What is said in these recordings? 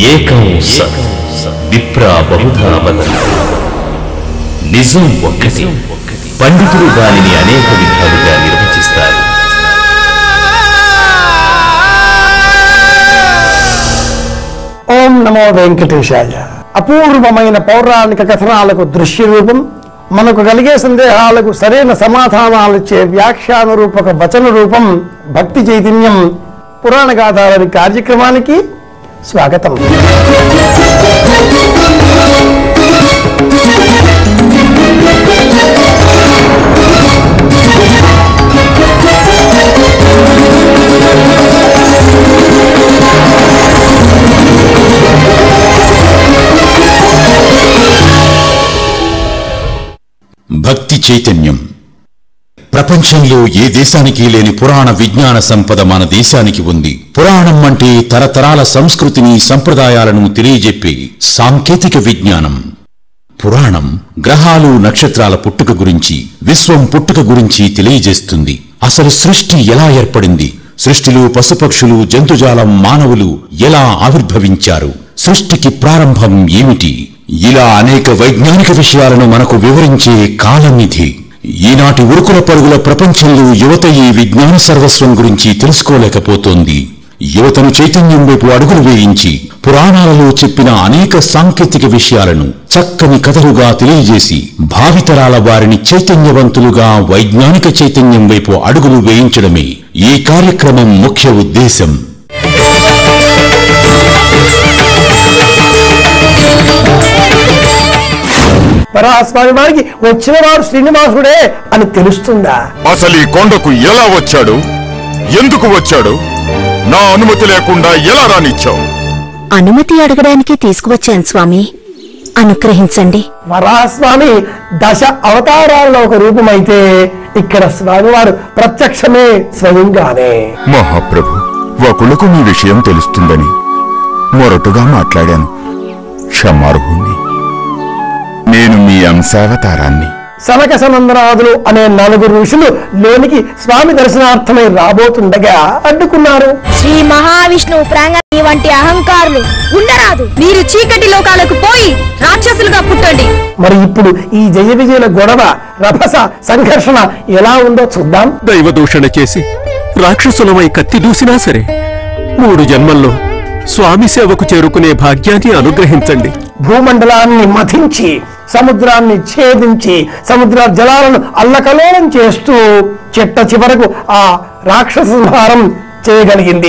ఏకం సత్ విప్రా బహుధా వదన్ నిజం ఒక్కటి పండితులు దానిని అనేక విధాలుగా నిర్వచిస్తారు ఓం నమో వెంకటేశాయ అపూర్వమైన పౌరాణిక కథనాలకు దృశ్య రూపం మనకు కలిగే సందేహాలకు సరైన సమాధానాలు ఇచ్చే వ్యాఖ్యాన రూపక వచన రూపం భక్తి చైతన్యం పురాణ గాథాలని కార్యక్రమానికి స్వాగతం భక్తి చైతన్యం ప్రపంచంలో ఏ దేశానికి లేని పురాణ విజ్ఞాన సంపద మన దేశానికి ఉంది పురాణం అంటే తరతరాల సంస్కృతిని సంప్రదాయాలను తెలియజెప్పే సాంకేతిక విజ్ఞానం పురాణం గ్రహాలు నక్షత్రాల పుట్టుక గురించి విశ్వం పుట్టుక గురించి తెలియజేస్తుంది అసలు సృష్టి ఎలా ఏర్పడింది సృష్టిలో పశుపక్షులు జంతుజాలం మానవులు ఎలా ఆవిర్భవించారు సృష్టికి ప్రారంభం ఏమిటి ఇలా అనేక వైజ్ఞానిక విషయాలను మనకు వివరించే కాలనిధి ఈనాటి ఉరుకుల పరుగుల ప్రపంచంలో యువత ఈ విజ్ఞాన సర్వస్వం గురించి తెలుసుకోలేకపోతోంది యువతను చైతన్యం వైపు అడుగులు వేయించి పురాణాలలో చెప్పిన అనేక సాంకేతిక విషయాలను చక్కని కథలుగా తెలియజేసి భావితరాల వారిని చైతన్యవంతులుగా వైజ్ఞానిక చైతన్యం వైపు అడుగులు వేయించడమే ఈ కార్యక్రమం ముఖ్య ఉద్దేశం పరాస్వామి వారికి వచ్చిన వారు శ్రీనివాసుడే అని తెలుస్తుందా అసలు ఈ కొండకు ఎలా వచ్చాడు ఎందుకు వచ్చాడు నా అనుమతి లేకుండా ఎలా రానిచ్చావు అనుమతి అడగడానికి తీసుకువచ్చాను స్వామి అనుగ్రహించండి వరాస్వామి దశ అవతారాల్లో ఒక రూపమైతే ఇక్కడ స్వామివారు ప్రత్యక్షమే స్వయంగానే మహాప్రభు ఒకళ్ళకు మీ విషయం తెలుస్తుందని మొరటుగా మాట్లాడాను క్షమార్హుణ్ణి నేను మీ అంశావతారాన్ని సనక సనందనాథులు అనే నలుగురు ఋషులు లోనికి స్వామి దర్శనార్థమై రాబోతుండగా అడ్డుకున్నారు శ్రీ మహావిష్ణువు ప్రాంగణి వంటి అహంకారులు ఉండరాదు మీరు చీకటి లోకాలకు పోయి రాక్షసులుగా పుట్టండి మరి ఇప్పుడు ఈ జయ విజయుల గొడవ రభస సంఘర్షణ ఎలా ఉందో చూద్దాం దైవదూషణ చేసి రాక్షసులమై కత్తి దూసినా సరే మూడు జన్మల్లో స్వామి సేవకు చేరుకునే భాగ్యాన్ని అనుగ్రహించండి భూమండలాన్ని మథించి సముద్రాన్ని ఛేదించి సముద్ర జలాలను అల్లకలోలం చేస్తూ చెట్ట చివరకు ఆ రాక్షస సంహారం చేయగలిగింది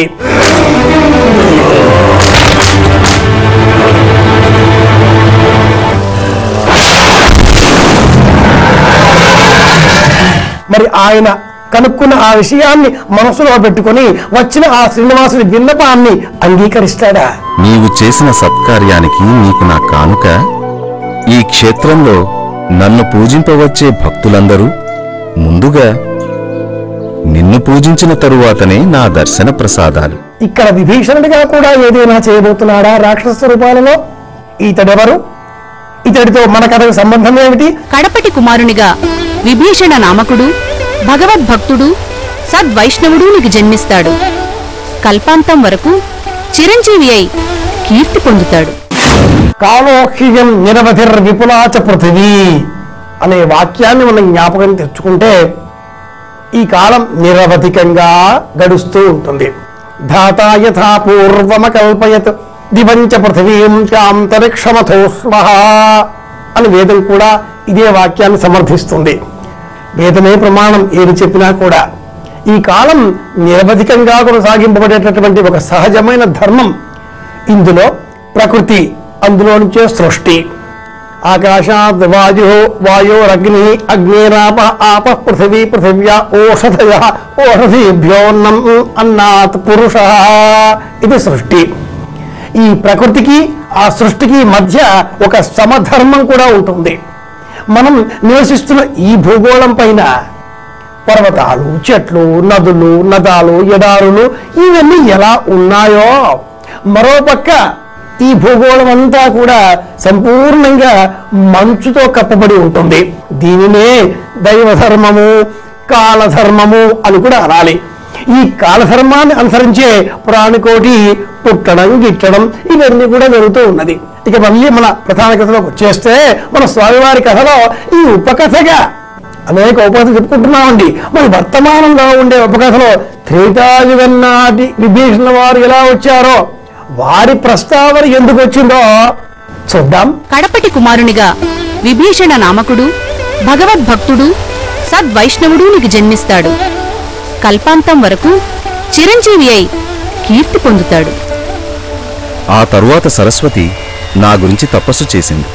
మరి ఆయన కనుక్కున్న ఆ విషయాన్ని మనసులో పెట్టుకొని వచ్చిన ఆ శ్రీనివాసుడి విన్నపాన్ని అంగీకరిస్తాడా నీవు చేసిన సత్కార్యానికి నీకు నా కానుక ఈ క్షేత్రంలో నన్ను పూజింపవచ్చే భక్తులందరూ ముందుగా నిన్ను పూజించిన తరువాతనే నా దర్శన ప్రసాదాలు ఇక్కడ విభీషణుడిగా కూడా ఏదైనా చేయబోతున్నాడా రాక్షస రూపాలలో ఇతడెవరు ఇతడితో మన కథకు సంబంధం ఏమిటి కడపటి కుమారునిగా విభీషణ నామకుడు భగవద్భక్తుడు సద్వైష్ణవుడు నీకు జన్మిస్తాడు కల్పాంతం వరకు చిరంజీవి అయి కీర్తి పొందుతాడు కాలోహ్యం నిరవధిర్ విపులాచ పృథివీ అనే వాక్యాన్ని మనం జ్ఞాపకం తెచ్చుకుంటే ఈ కాలం నిరవధికంగా గడుస్తూ ఉంటుంది ధాతా యథా పూర్వమకల్పయత్ దివంచ పృథివీం చాంతరిక్షమథోష్మ అని వేదం కూడా ఇదే వాక్యాన్ని సమర్థిస్తుంది వేదమే ప్రమాణం ఏది చెప్పినా కూడా ఈ కాలం నిరవధికంగా కొనసాగింపబడేటటువంటి ఒక సహజమైన ధర్మం ఇందులో ప్రకృతి అందులో నుంచే సృష్టి ఆకాశాద్ వాయు వాయోరగ్ని అగ్నిరాప ఆప పృథివీ పృథివ్యా ఓషధయ ఓషధీభ్యోన్నం అన్నాత్ పురుష ఇది సృష్టి ఈ ప్రకృతికి ఆ సృష్టికి మధ్య ఒక సమధర్మం కూడా ఉంటుంది మనం నివసిస్తున్న ఈ భూగోళం పైన పర్వతాలు చెట్లు నదులు నదాలు ఎడారులు ఇవన్నీ ఎలా ఉన్నాయో మరోపక్క ఈ భూగోళం అంతా కూడా సంపూర్ణంగా మంచుతో కప్పబడి ఉంటుంది దీనినే దైవధర్మము కాలధర్మము అని కూడా అనాలి ఈ కాలధర్మాన్ని అనుసరించే పురాణికోటి పుట్టడం గిట్టడం ఇవన్నీ కూడా జరుగుతూ ఉన్నది ఇక మళ్ళీ మన ప్రధాన కథలోకి వచ్చేస్తే మన స్వామివారి కథలో ఈ ఉపకథగా అనేక ఉపకథలు చెప్పుకుంటున్నామండి మరి వర్తమానంలో ఉండే ఉపకథలో త్రేతాయుగం నాటి విభీషణ వారు ఎలా వచ్చారో వారి ప్రస్తావన ఎందుకు వచ్చిందో చూద్దాం కడపటి కుమారునిగా విభీషణ నామకుడు భగవద్భక్తుడు సద్వైష్ణవుడు నీకు జన్మిస్తాడు కల్పాంతం వరకు చిరంజీవి అయి కీర్తి పొందుతాడు ఆ తరువాత సరస్వతి నా గురించి తపస్సు చేసింది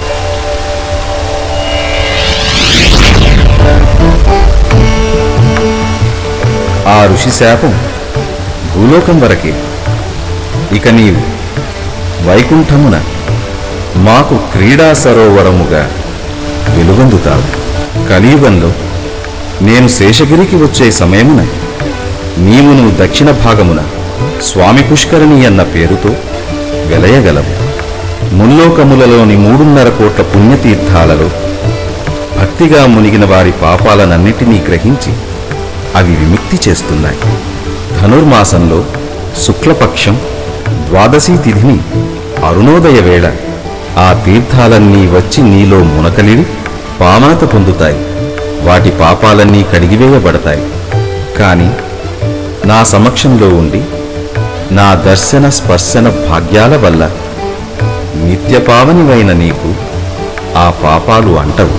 ఆ ఋషి శాపం భూలోకం వరకే ఇక నీవు వైకుంఠమున మాకు క్రీడా సరోవరముగా వెలుగొందుతావు కలియుగంలో నేను శేషగిరికి వచ్చే సమయమున నీవును దక్షిణ భాగమున స్వామి పుష్కరిణి అన్న పేరుతో వెలయగలవు ముల్లోకములలోని మూడున్నర కోట్ల పుణ్యతీర్థాలలో భక్తిగా మునిగిన వారి పాపాలనన్నిటినీ గ్రహించి అవి విముక్తి చేస్తున్నాయి ధనుర్మాసంలో శుక్లపక్షం ద్వాదశీ తిథిని అరుణోదయ వేళ ఆ తీర్థాలన్నీ వచ్చి నీలో మునకలిడి పామనత పొందుతాయి వాటి పాపాలన్నీ కడిగివేయబడతాయి కాని నా సమక్షంలో ఉండి నా దర్శన స్పర్శన భాగ్యాల వల్ల నిత్యపావనివైన నీకు ఆ పాపాలు అంటవు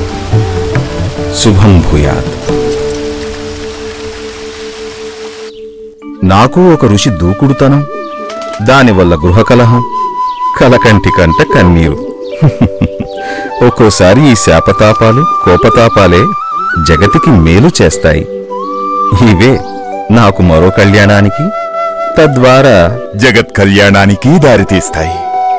శుభం భూయాత్ నాకు ఒక ఋషి దూకుడుతనం దానివల్ల గృహకలహం కలకంటి కంట కన్నీరు ఒక్కోసారి ఈ శాపతాపాలు కోపతాపాలే జగతికి మేలు చేస్తాయి ఇవే నాకు మరో కళ్యాణానికి తద్వారా జగత్ కళ్యాణానికి దారితీస్తాయి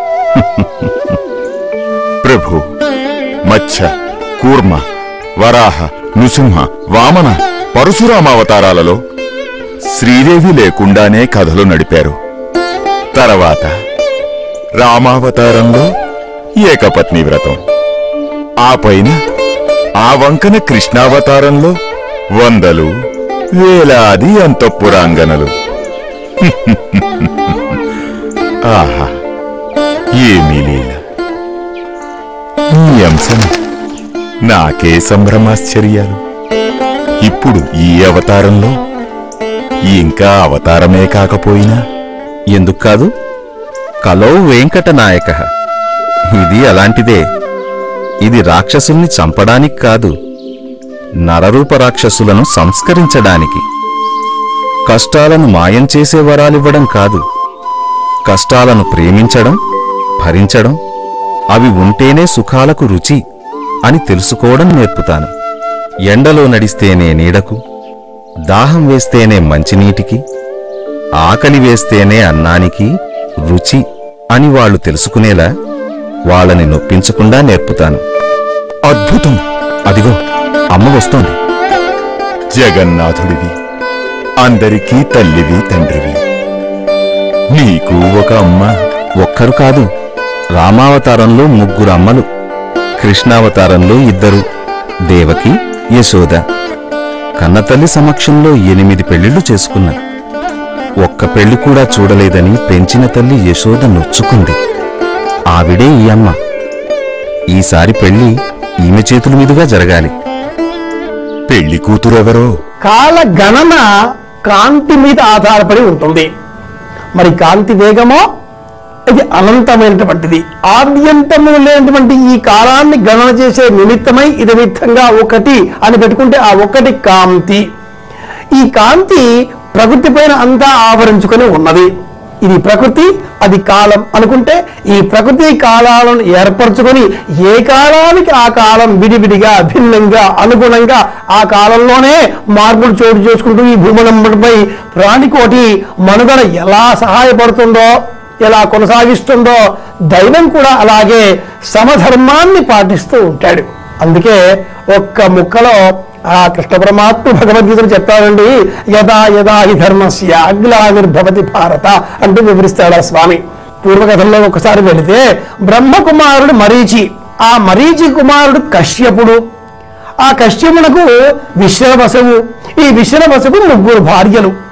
ప్రభు మత్స్య కూర్మ వరాహ నృసింహ వామన పరశురామ అవతారాలలో శ్రీదేవి లేకుండానే కథలు నడిపారు తర్వాత రామావతారంలో ఏకపత్ని వ్రతం ఆ పైన ఆ వంకన కృష్ణావతారంలో వందలు వేలాది అంతఃపురాంగనలు ఆహా ఏమీ లీల ఈ అంశం నాకే సంభ్రమాశ్చర్యాలు ఇప్పుడు ఈ అవతారంలో ఇంకా అవతారమే కాకపోయినా ఎందుకు కాదు కలో వెంకటనాయక ఇది అలాంటిదే ఇది రాక్షసుల్ని చంపడానికి కాదు నరరూప రాక్షసులను సంస్కరించడానికి కష్టాలను మాయం చేసే వరాలివ్వడం కాదు కష్టాలను ప్రేమించడం భరించడం అవి ఉంటేనే సుఖాలకు రుచి అని తెలుసుకోవడం నేర్పుతాను ఎండలో నడిస్తేనే నీడకు దాహం వేస్తేనే మంచినీటికి ఆకలి వేస్తేనే అన్నానికి రుచి అని వాళ్ళు తెలుసుకునేలా వాళ్ళని నొప్పించకుండా నేర్పుతాను అద్భుతం అదిగో అమ్మ వస్తోంది జగన్నాథుడివి అందరికీ తల్లివి తండ్రివి నీకు ఒక అమ్మ ఒక్కరు కాదు రామావతారంలో ముగ్గురు అమ్మలు కృష్ణావతారంలో ఇద్దరు దేవకి యశోద కన్నతల్లి సమక్షంలో ఎనిమిది పెళ్లిళ్లు చేసుకున్నా ఒక్క పెళ్లి కూడా చూడలేదని పెంచిన తల్లి యశోద నొచ్చుకుంది ఆవిడే ఈ అమ్మ ఈసారి పెళ్లి ఈమె చేతుల మీదుగా జరగాలి పెళ్లి కూతురెవరో కాల గణన కాంతి మీద ఆధారపడి ఉంటుంది మరి కాంతి వేగమో ఇది అనంతమైనటువంటిది ఆద్యంతము లేనటువంటి ఈ కాలాన్ని గణన చేసే నిమిత్తమై ఇది నిమిత్తంగా ఒకటి అని పెట్టుకుంటే ఆ ఒకటి కాంతి ఈ కాంతి ప్రకృతి పైన అంతా ఆవరించుకొని ఉన్నది ఇది ప్రకృతి అది కాలం అనుకుంటే ఈ ప్రకృతి కాలాలను ఏర్పరచుకొని ఏ కాలానికి ఆ కాలం విడివిడిగా భిన్నంగా అనుగుణంగా ఆ కాలంలోనే మార్పులు చోటు చేసుకుంటూ ఈ భూమనంబడిపై ప్రాణికోటి మనుగడ ఎలా సహాయపడుతుందో ఎలా కొనసాగిస్తుందో దైవం కూడా అలాగే సమధర్మాన్ని పాటిస్తూ ఉంటాడు అందుకే ఒక్క ముక్కలో ఆ కృష్ణ పరమాత్మ భగవద్గీతను చెప్తాడండి యదా యదా హి ధర్మస్య అగ్లావిర్భవతి భారత అంటూ వివరిస్తాడు ఆ స్వామి పూర్వకథల్లో ఒకసారి వెళితే బ్రహ్మకుమారుడు మరీచి ఆ మరీచి కుమారుడు కశ్యపుడు ఆ కశ్యపునకు విశ్రవసువు ఈ విశ్రవసుకు ముగ్గురు భార్యలు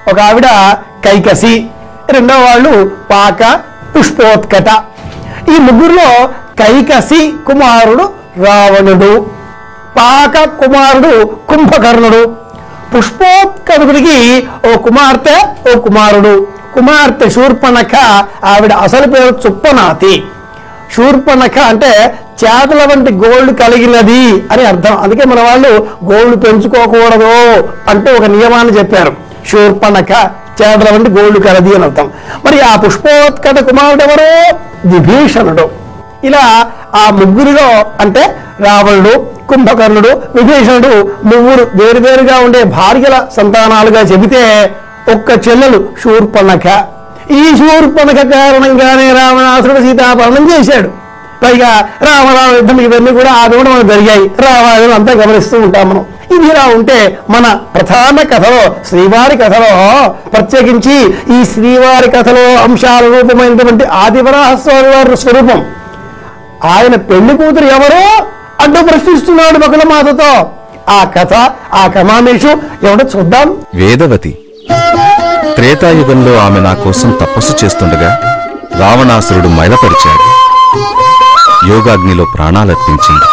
ఒక ఆవిడ కైకసి రెండో వాళ్ళు పాక పుష్పోత్కట ఈ ముగ్గురులో కైకసి కుమారుడు రావణుడు పాక కుమారుడు కుంభకర్ణుడు పుష్పోత్కరుడికి ఓ కుమార్తె ఓ కుమారుడు కుమార్తె శూర్పణఖ ఆవిడ అసలు పేరు చుప్పనాతి శూర్పణఖ అంటే చేతల వంటి గోల్డ్ కలిగినది అని అర్థం అందుకే మన వాళ్ళు గోల్డ్ పెంచుకోకూడదు అంటే ఒక నియమాన్ని చెప్పారు శూర్పణఖ చేతల వంటి గోల్డ్ కలది అని అర్థం మరి ఆ పుష్పోత్కట కుమారుడు ఎవరు విభీషణుడు ఇలా ఆ ముగ్గురిలో అంటే రావణుడు కుంభకర్ణుడు విభీషణుడు ముగ్గురు వేరువేరుగా ఉండే భార్యల సంతానాలుగా చెబితే ఒక్క చెల్లెలు శూర్పణఖ ఈ శూర్పణఖ కారణంగానే రావణాసురుడు సీతాపహరణం చేశాడు పైగా రామరామ యుద్ధం ఇవన్నీ కూడా ఆ కూడా మనకు జరిగాయి రామాయణం అంతా గమనిస్తూ ఉంటాం మనం ఇది ఇలా ఉంటే మన ప్రధాన కథలో శ్రీవారి కథలో ప్రత్యేకించి ఈ శ్రీవారి కథలో అంశాల రూపమైనటువంటి ఆదివరాహస్వామి వారి స్వరూపం ఆయన పెళ్లి కూతురు ఎవరో అంటూ ప్రశ్నిస్తున్నాడు బకుల మాతతో ఆ కథ ఆ కమామేషు ఎవడో చూద్దాం వేదవతి త్రేతాయుగంలో ఆమె నా కోసం తపస్సు చేస్తుండగా రావణాసురుడు మైలపరిచాడు యోగాగ్నిలో ప్రాణాలర్పించింది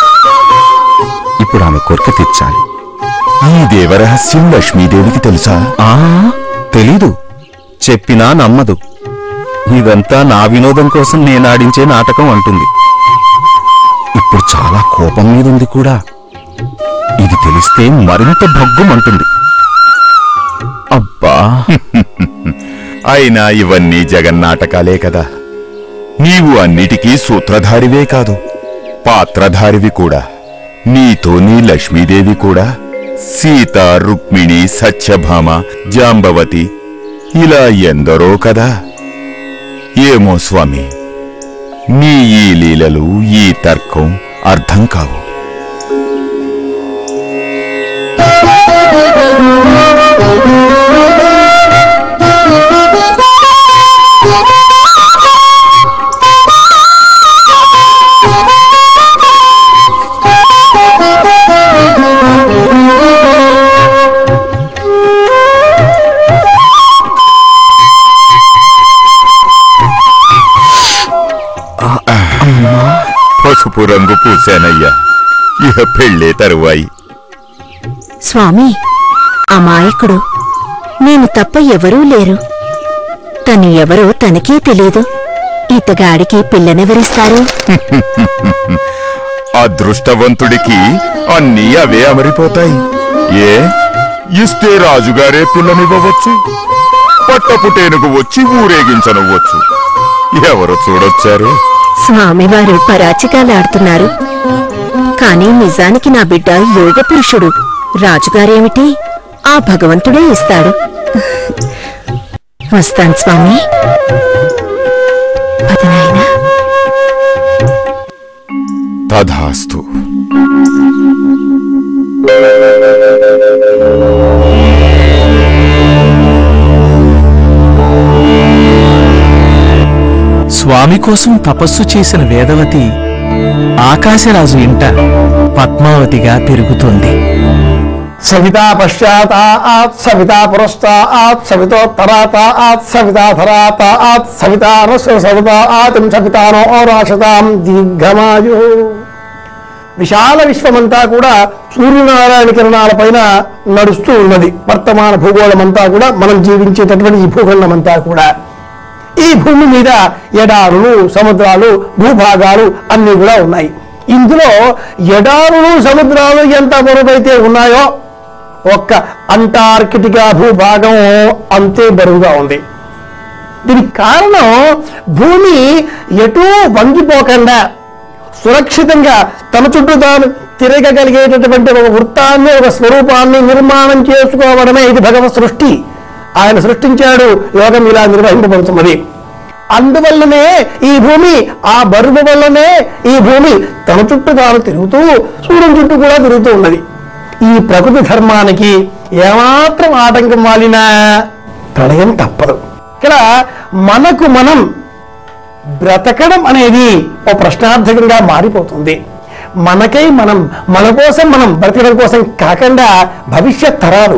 ఇప్పుడు ఆమె కోరిక తీర్చాలి ఈ దేవరహస్యం లక్ష్మీదేవికి తెలుసా ఆ తెలీదు చెప్పినా నమ్మదు ఇదంతా నా వినోదం కోసం నేనాడించే నాటకం అంటుంది ఇప్పుడు చాలా కోపం మీదుంది కూడా ఇది తెలిస్తే మరింత భగ్గుమంటుంది అబ్బా అయినా ఇవన్నీ జగన్నాటకాలే కదా నీవు అన్నిటికీ సూత్రధారివే కాదు పాత్రధారివి కూడా నీతో నీ లక్ష్మీదేవి కూడా సీత రుక్మిణి సత్యభామ జాంబవతి ఇలా ఎందరో కదా ఏమో స్వామి నీ ఈ లీలలు ఈ తర్కం అర్థం కావు పసుపు రంగు పూశానయ్యా ఇహ పెళ్ళే తరువాయి స్వామి అమాయకుడు నేను తప్ప ఎవరూ లేరు తను ఎవరో తనకే తెలీదు ఇతగాడికి పిల్లనెవరిస్తారు అదృష్టవంతుడికి అన్నీ అవే అమరిపోతాయి ఏ ఇస్తే రాజుగారే పిల్లనివ్వవచ్చు పట్టపుటేనుగు వచ్చి ఊరేగించనవ్వచ్చు ఎవరు చూడొచ్చారు స్వామివారు పరాచికాలాడుతున్నారు కాని నిజానికి నా బిడ్డ యోగ పురుషుడు రాజుగారేమిటి ఆ భగవంతుడే ఇస్తాడు వస్తాను స్వామి పదనాయనా తధాస్తు స్వామి కోసం తపస్సు చేసిన వేదవతి ఆకాశరాజు ఇంట పద్మావతిగా పెరుగుతోంది సవితా పశ్చాత్ సవితా పురస్తాత్ సవితోత్తరాత్ సవితాధరాత్ సవితానస్య సవితాతిం సవితానో రాషతాం దీర్ఘమాయు విశాల విశ్వమంతా కూడా సూర్యనారాయణ కిరణాల పైన నడుస్తూ ఉన్నది వర్తమాన భూగోళమంతా కూడా మనం జీవించేటటువంటి ఈ భూఖండమంతా కూడా ఈ భూమి మీద ఎడారులు సముద్రాలు భూభాగాలు అన్నీ కూడా ఉన్నాయి ఇందులో ఎడారులు సముద్రాలు ఎంత బరువైతే ఉన్నాయో ఒక్క అంటార్కిటికా భూభాగం అంతే బరువుగా ఉంది దీనికి కారణం భూమి ఎటూ వంగిపోకుండా సురక్షితంగా తన చుట్టూ తాను తిరగగలిగేటటువంటి ఒక వృత్తాన్ని ఒక స్వరూపాన్ని నిర్మాణం చేసుకోవడమే ఇది భగవత్ సృష్టి ఆయన సృష్టించాడు యోగం ఇలా నిర్వహింపబడుతున్నది అందువల్లనే ఈ భూమి ఆ బరువు వల్లనే ఈ భూమి తన చుట్టూ తాను తిరుగుతూ సూర్యుని చుట్టూ కూడా తిరుగుతూ ఉన్నది ఈ ప్రకృతి ధర్మానికి ఏమాత్రం ఆటంకం వాలినా ప్రళయం తప్పదు ఇక్కడ మనకు మనం బ్రతకడం అనేది ఓ ప్రశ్నార్థకంగా మారిపోతుంది మనకై మనం మన కోసం మనం బ్రతకడం కోసం కాకుండా భవిష్యత్ తరాలు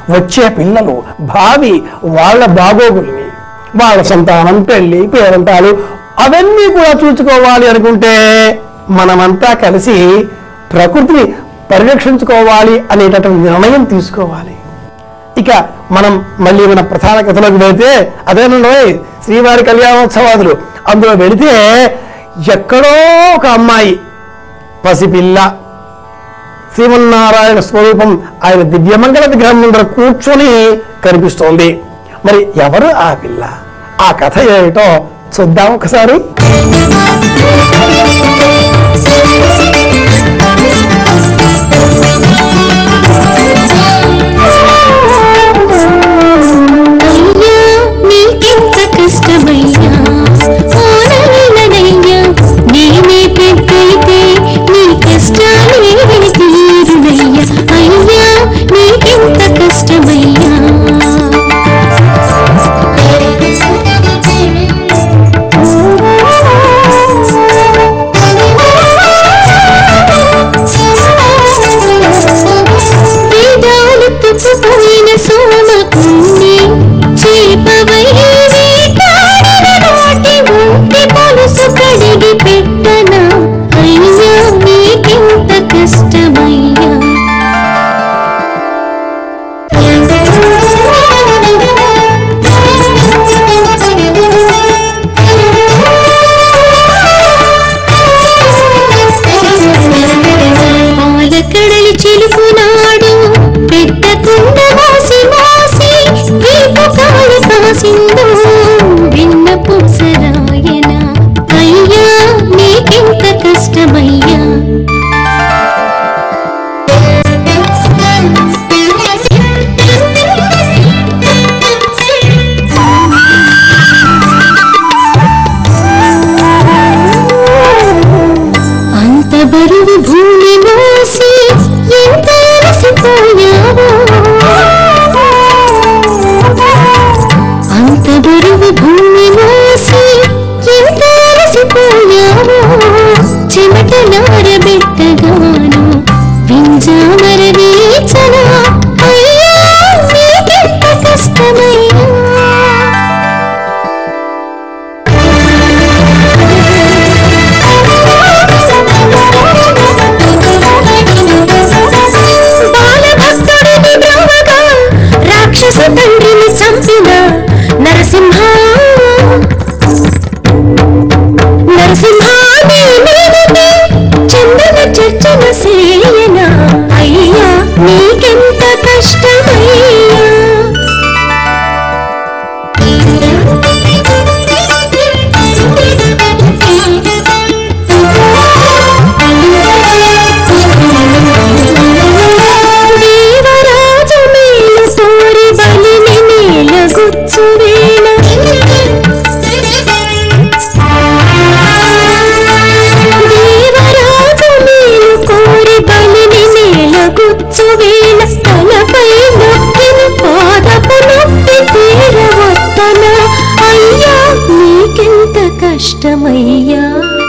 వచ్చే పిల్లలు భావి వాళ్ళ బాగోగుల్ని వాళ్ళ సంతానం పెళ్లి పేరంటాలు అవన్నీ కూడా చూసుకోవాలి అనుకుంటే మనమంతా కలిసి ప్రకృతిని పరిరక్షించుకోవాలి అనేటటువంటి నిర్ణయం తీసుకోవాలి ఇక మనం మళ్ళీ మన ప్రధాన కథలోకి వెళితే అదేనండి శ్రీవారి కళ్యాణోత్సవాదులు అందులో వెళితే ఎక్కడో ఒక అమ్మాయి పసిపిల్ల శ్రీమన్నారాయణ స్వరూపం ఆయన దివ్యమంగళ విగ్రహం ముందర కూర్చొని కనిపిస్తోంది మరి ఎవరు ఆ పిల్ల ఆ కథ ఏమిటో చూద్దాం ఒకసారి అయ్యా నీకెంత కష్టమయ్యా ఓనయ్యా నేనే పెద్దయితే నీ కష్టాలే తీరునయ్యా అయ్యా నీకెంత కష్టమయ్యా వేదాలు తుప్పుపోయిన సోమకుణ్ణి చేపవై వేటాడిన నోటి ఉంటి పొలుసు కడిగి పెట్టనా అయ్యా నీకెంత కష్టమయ్యా పాలకడలి చిలుకునాడు పెద్ద కుండ వాసి వాసి వీపు కాలి కాసిందో విన్న పూసరాయన అయ్యా నీకెంత కష్టమయ్యా అంత బరువు భూమి మోసి ఎంత అలసిపోయావో అంత బరువు భూమి మోసి ఎంత అలసిపోయావో చెమటలారబెట్టగాను పింజామర వీచనా అయ్యా నీకెంత కష్టమయ్యా బాలభక్తుడిని బ్రహ్మగా రాక్షస తండ్రిని చంపిన నరసింహ నరసింహాని మీదకి చందన చర్చన సేయన అయ్యా నీకెంత కష్టమయ్యా దేవరాజు మేలు తోరి బలిని నేలగుచ్చు వేళ దేవరాజు మేలు కోరి బలిని నేలగుచ్చు వేళ తలపై నొక్కిన పాదపు నొప్పి తీరవత్తన అయ్యా నీకెంత కష్టమయ్యా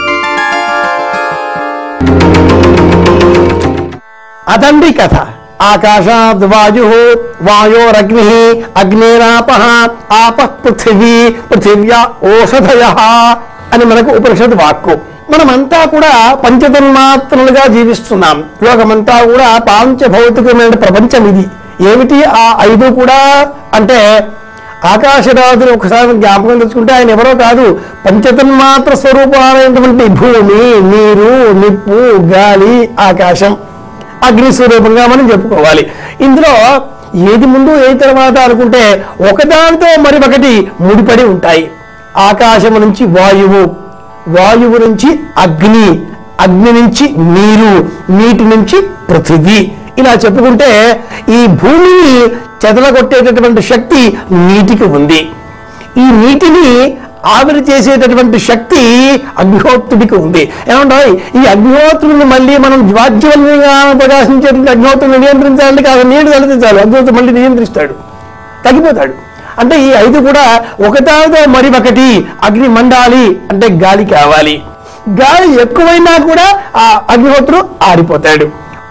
అదండి కథ ఆకాశాద్ వాయు వాయోరగ్ని అగ్నేరాప ఆప పృథివీ పృథివ్యా ఓషధయ అని మనకు ఉపనిషత్ వాక్కు మనమంతా కూడా పంచతన్మాత్రలుగా జీవిస్తున్నాం లోకమంతా కూడా పాంచభౌతికమైన ప్రపంచం ఇది ఏమిటి ఆ ఐదు కూడా అంటే ఆకాశరాజుని ఒకసారి జ్ఞాపకం తెచ్చుకుంటే ఆయన ఎవరో కాదు పంచతన్మాత్ర స్వరూపాలైనటువంటి భూమి నీరు నిప్పు గాలి ఆకాశం అగ్ని స్వరూపంగా మనం చెప్పుకోవాలి ఇందులో ఏది ముందు ఏది తర్వాత అనుకుంటే ఒకదానితో మరి ఒకటి ముడిపడి ఉంటాయి ఆకాశము నుంచి వాయువు వాయువు నుంచి అగ్ని అగ్ని నుంచి నీరు నీటి నుంచి పృథివీ ఇలా చెప్పుకుంటే ఈ భూమిని చెదలగొట్టేటటువంటి శక్తి నీటికి ఉంది ఈ నీటిని ఆవిరి చేసేటటువంటి శక్తి అగ్నిహోత్రుడికి ఉంది ఏమంటారు ఈ అగ్నిహోత్రుడిని మళ్ళీ మనం జ్వాజ్యవల్లిగా ప్రకాశించేటువంటి అగ్నిహోత్రుడిని నియంత్రించాలంటే కాదు నీడు తలెత్తించాలి అగ్నిహోత్రుడు మళ్ళీ నియంత్రిస్తాడు తగ్గిపోతాడు అంటే ఈ ఐదు కూడా ఒకదానితో మరి ఒకటి అగ్ని మండాలి అంటే గాలి కావాలి గాలి ఎక్కువైనా కూడా ఆ అగ్నిహోత్రుడు ఆరిపోతాడు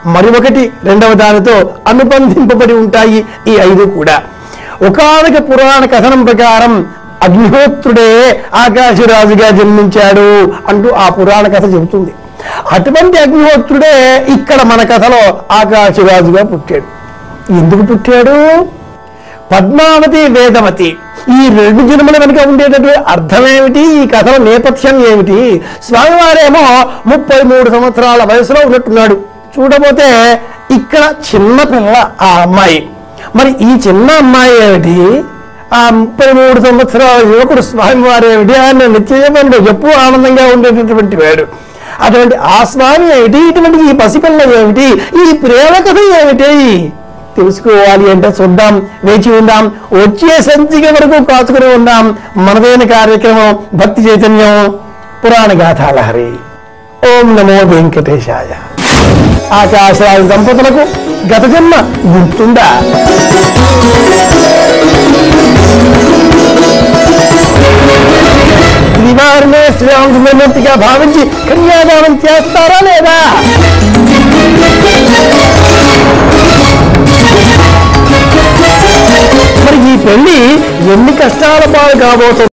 మరి ఒకటి రెండవ దానితో అనుబంధింపబడి ఉంటాయి ఈ ఐదు కూడా ఒకనొక పురాణ కథనం ప్రకారం అగ్నిహోత్రుడే ఆకాశరాజుగా జన్మించాడు అంటూ ఆ పురాణ కథ చెబుతుంది అటువంటి అగ్నిహోత్రుడే ఇక్కడ మన కథలో ఆకాశరాజుగా పుట్టాడు ఎందుకు పుట్టాడు పద్మావతి వేదవతి ఈ రెండు జన్మల వెనుక ఉండేటటువంటి అర్థం ఏమిటి ఈ కథల నేపథ్యం ఏమిటి స్వామివారేమో ముప్పై మూడు సంవత్సరాల వయసులో ఉన్నట్టున్నాడు చూడబోతే ఇక్కడ చిన్న పిల్ల ఆ అమ్మాయి మరి ఈ చిన్న అమ్మాయి ఏమిటి ఆ ముప్పై మూడు సంవత్సరాల యువకుడు స్వామివారు ఏమిటి ఆయన నిత్యజీవనంలో ఎప్పుడూ ఆనందంగా ఉండేటటువంటి వాడు అటువంటి ఆ స్వామి ఏమిటి ఇటువంటి ఈ పసిపిల్ల ఏమిటి ఈ ప్రేమ కథ ఏమిటి తెలుసుకోవాలి అంటే చూద్దాం వేచి ఉందాం వచ్చే సంచిక వరకు కాచుకుని ఉందాం మనదైన కార్యక్రమం భక్తి చైతన్యం పురాణ గాథాలహరి ఓం నమో వెంకటేశాయ ఆకాశరాజు దంపతులకు గత జన్మ గుర్తుందా శ్రీవారినే శ్రీరామచంద్రమూర్తిగా భావించి కన్యాదానం చేస్తారా లేదా మరి ఈ పెళ్లి ఎన్ని కష్టాల పాలు కాబోతుంది